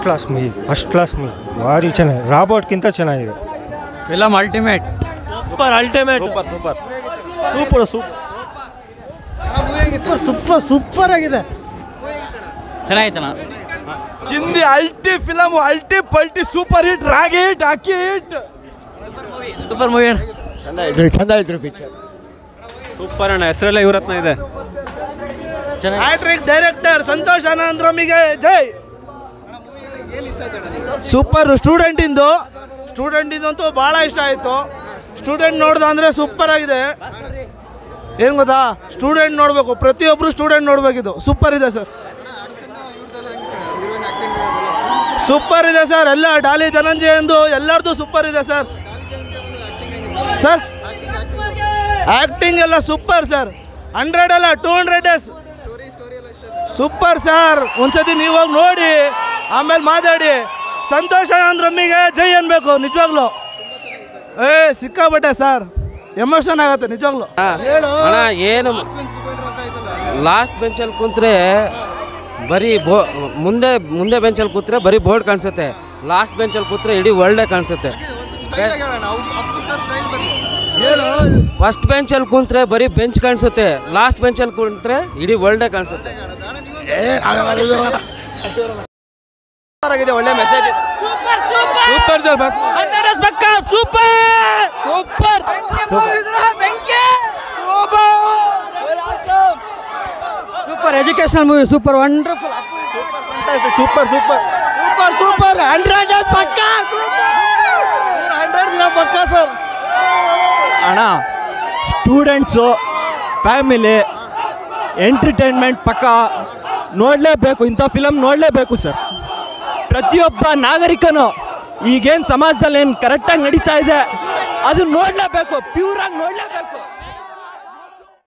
class movie first class movie ಭಾರಿ ಚೆನ್ನಾಗಿದೆ ರಾಬೋಟ್ಗಿಂತ ಚೆನ್ನಾಗಿದೆ film ultimate super ultimate super super super super super super ಆಗಿದೆ ಚೆನ್ನಾಗಿತ್ತಣ್ಣ ಚಿಂದಿ ಅಲ್ಟಿ ಫಿಲಮ್ ಅಲ್ಟಿ ಪಲ್ಟಿ ಸೂಪರ್ ಹಿಟ್ ರಾಗಿ ಹಿಟ್ ಅಕ್ಕಿ ಹಿಟ್ ಸೂಪರ್ ಮೂವಿ ಅಣ್ಣ ಸೂಪರ್ ಅಣ್ಣ ಹೆಸರೆಲ್ಲ ಇವ್ರತ್ನ ಇದೆ ಹ್ಯಾಟ್ರಿಕ್ ಡೈರೆಕ್ಟರ್ ಸಂತೋಷ್ ಆನಂದ್ರಮಿಗೆ ಜೈ ಸೂಪರ್ ಸ್ಟೂಡೆಂಟ್ ಇಂದು ಸ್ಟೂಡೆಂಟ್ ಇಂದಂತೂ ಭಾಳ ಇಷ್ಟ ಆಯಿತು ಸ್ಟೂಡೆಂಟ್ ನೋಡ್ದ ಅಂದರೆ ಸೂಪರ್ ಆಗಿದೆ ಏನು ಗೊತ್ತಾ ಸ್ಟೂಡೆಂಟ್ ನೋಡಬೇಕು ಪ್ರತಿಯೊಬ್ಬರು ಸ್ಟೂಡೆಂಟ್ ನೋಡಬೇಕಿದು ಸೂಪರ್ ಇದೆ ಸರ್ ಸೂಪರ್ ಇದೆ ಸರ್ ಎಲ್ಲ ಡಾಲಿ ಧನಂಜಯ ಎಂದು ಎಲ್ಲರದು ಸೂಪರ್ ಇದೆ ಸರ್ ಸರ್ ಆ್ಯಕ್ಟಿಂಗ್ ಎಲ್ಲ ಸೂಪರ್ ಸರ್ ಹಂಡ್ರೆಡ್ ಅಲ್ಲ two hundred days super sir ಒಂದ್ಸತಿ ನೀವು ಹೋಗಿ ನೋಡಿ ಆಮೇಲೆ ಮಾತಾಡಿ ಸಂತೋಷ ರಮ್ಮಿಗೆ ಜೈ ಅನ್ಬೇಕು ನಿಜವಾಗ್ಲು ಏ ಸಿಕ್ಕಾಬಟ್ಟೆ ಸರ್ ಎಮೋಷನ್ ಆಗತ್ತೆ ನಿಜವಾಗ್ಲು ಅಣ್ಣ ಏನು ಲಾಸ್ಟ್ ಬೆಂಚಲ್ಲಿ ಕೂತ್ರೆ ಬರೀ ಬೋ ಮುಂದೆ ಮುಂದೆ ಬೆಂಚಲ್ಲಿ ಕೂತ್ರೆ ಬರೀ ಬೋರ್ಡ್ ಕಾಣಿಸುತ್ತೆ ಲಾಸ್ಟ್ ಬೆಂಚಲ್ಲಿ ಕೂತ್ರೆ ಇಡೀ ವರ್ಲ್ಡೇ ಕಾಣಿಸುತ್ತೆ ಫಸ್ಟ್ ಬೆಂಚಲ್ಲಿ ಕೂತ್ರೆ ಬರೀ ಬೆಂಚ್ ಕಾಣಿಸುತ್ತೆ ಲಾಸ್ಟ್ ಬೆಂಚಲ್ಲಿ ಕೂತ್ರೆ ಇಡೀ ವರ್ಲ್ಡೇ ಕಾಣಿಸುತ್ತೆ ಆಗಿದೆ ಒಳ್ಳೆ message super super educational movie super wonderful super super super super hundred days ಪಕ್ಕ ಹಂಡ್ರೆಡ್ ದಿನ ಪಕ್ಕ ಸರ್ ಅಣ್ಣ ಸ್ಟೂಡೆಂಟ್ಸು ಫ್ಯಾಮಿಲಿ ಎಂಟರ್ಟೈನ್ಮೆಂಟ್ ಪಕ್ಕ ನೋಡಲೇಬೇಕು ಇಂಥ ಫಿಲಮ್ ನೋಡಲೇಬೇಕು ಸರ್ ಪ್ರತಿಯೊಬ್ಬ ನಾಗರಿಕನು ಈಗೇನು ಸಮಾಜದಲ್ಲಿ ಏನು ಕರೆಕ್ಟಾಗಿ ನಡೀತಾ ಇದೆ ಅದು ನೋಡಲೇಬೇಕು ಪ್ಯೂರಾಗಿ ನೋಡಲೇಬೇಕು